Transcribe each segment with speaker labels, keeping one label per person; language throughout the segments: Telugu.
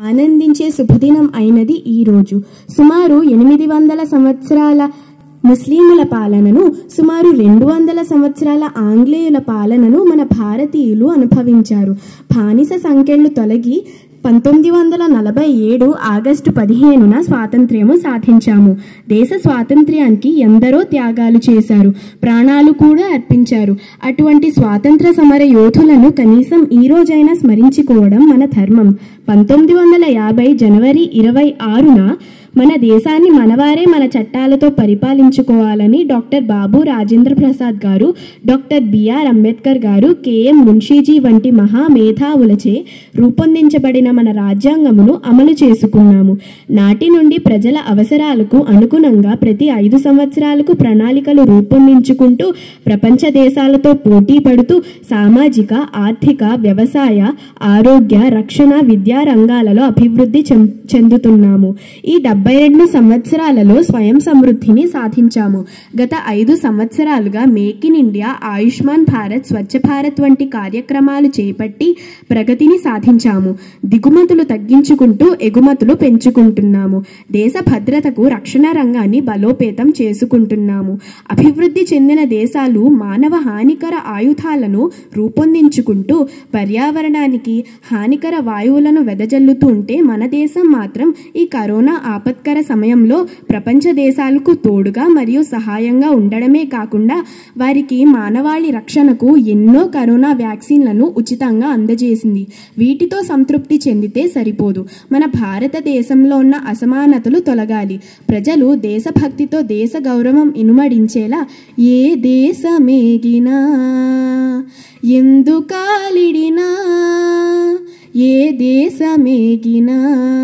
Speaker 1: ఆనందించే శుభదినం అయినది ఈ రోజు సుమారు ఎనిమిది వందల సంవత్సరాల ముస్లిముల పాలనను సుమారు రెండు వందల సంవత్సరాల ఆంగ్లేయుల పాలనను మన భారతీయులు అనుభవించారు బానిస సంఖ్యలు తొలగి పంతొమ్మిది వందల నలభై ఏడు ఆగస్టు పదిహేనున స్వాతంత్ర్యము సాధించాము దేశ స్వాతంత్ర్యానికి ఎందరో త్యాగాలు చేశారు ప్రాణాలు కూడా అర్పించారు అటువంటి స్వాతంత్ర సమర యోధులను కనీసం ఈ రోజైనా స్మరించుకోవడం మన ధర్మం పంతొమ్మిది వందల యాభై జనవరి ఇరవై ఆరున మన దేశాన్ని మనవారే మన చట్టాలతో పరిపాలించుకోవాలని doctor Babu Rajendra Prasad garu doctor BR Ambedkar గారు కెఎం మున్షీజీ వంటి మహామేధావులచే రూపొందించబడిన మన రాజ్యాంగమును అమలు చేసుకున్నాము నాటి నుండి ప్రజల అవసరాలకు అనుగుణంగా ప్రతి ఐదు సంవత్సరాలకు ప్రణాళికలు రూపొందించుకుంటూ ప్రపంచ దేశాలతో పోటీ పడుతూ సామాజిక ఆర్థిక వ్యవసాయ ఆరోగ్య రక్షణ విద్యా రంగాలలో అభివృద్ధి చెం- చెందుతున్నాము ఈ డెబ్బై రెండు సంవత్సరాలలో స్వయం సమృద్ధిని సాధించాము గత ఐదు సంవత్సరాలుగా make in India Ayushman Bharat Swachh Bharat వంటి కార్యక్రమాలు చేపట్టి ప్రగతిని సాధించాము దిగుమతులు తగ్గించుకుంటూ ఎగుమతులు పెంచుకుంటున్నాము దేశ భద్రతకు రక్షణ రంగాన్ని బలోపేతం చేసుకుంటున్నాము అభివృద్ధి చెందిన దేశాలు మానవ హానికర ఆయుధాలను రూపొందించుకుంటూ పర్యావరణానికి హానికర వాయువులను వెదజల్లుతూ ఉంటే మన దేశం మాత్రం ఈ కరోనా ఆపత్కర సమయంలో ప్రపంచ దేశాలకు తోడుగా మరియు సహాయంగా ఉండడమే కాకుండా వారికి మానవాళి రక్షణకు ఎన్నో కరోనా వ్యాక్సిన్లను ఉచితంగా అందజేసింది వీటితో సంతృప్తి చెందితే సరిపోదు మన భారతదేశంలో ఉన్న అసమానతలు తొలగాలి ప్రజలు దేశభక్తితో దేశ గౌరవం ఇనుమడించేలా ఏ దేశమేగినా ఎందుకాలిడినా ఏ దేశమేగినా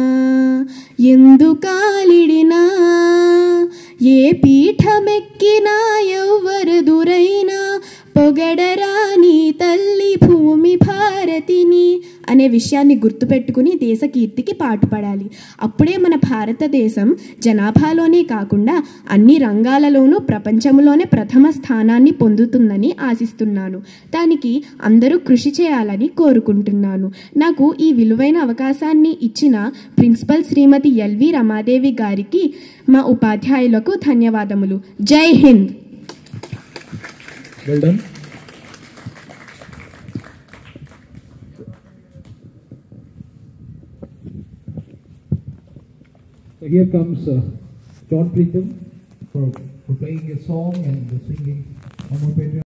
Speaker 1: ఎందుకాలిడినా ఏ పీఠమెక్కినా ఎవ్వరుదురైనా పొగడరా నీ తల్లి భూమి భారతిని అనే విషయాన్ని గుర్తుపెట్టుకుని దేశ కీర్తికి పాటుపడాలి అప్పుడే మన భారతదేశం జనాభాలోనే కాకుండా అన్ని రంగాలలోనూ ప్రపంచంలోనే ప్రథమ స్థానాన్ని పొందుతుందని ఆశిస్తున్నాను దానికి అందరూ కృషి చేయాలని కోరుకుంటున్నాను నాకు ఈ విలువైన అవకాశాన్ని ఇచ్చిన ప్రిన్సిపల్ శ్రీమతి ఎల్వి రమాదేవి గారికి మా ఉపాధ్యాయులకు ధన్యవాదములు జై Hind
Speaker 2: Well done. So here comes uh, John Preetham for, for playing a song and singing Amar Pedro.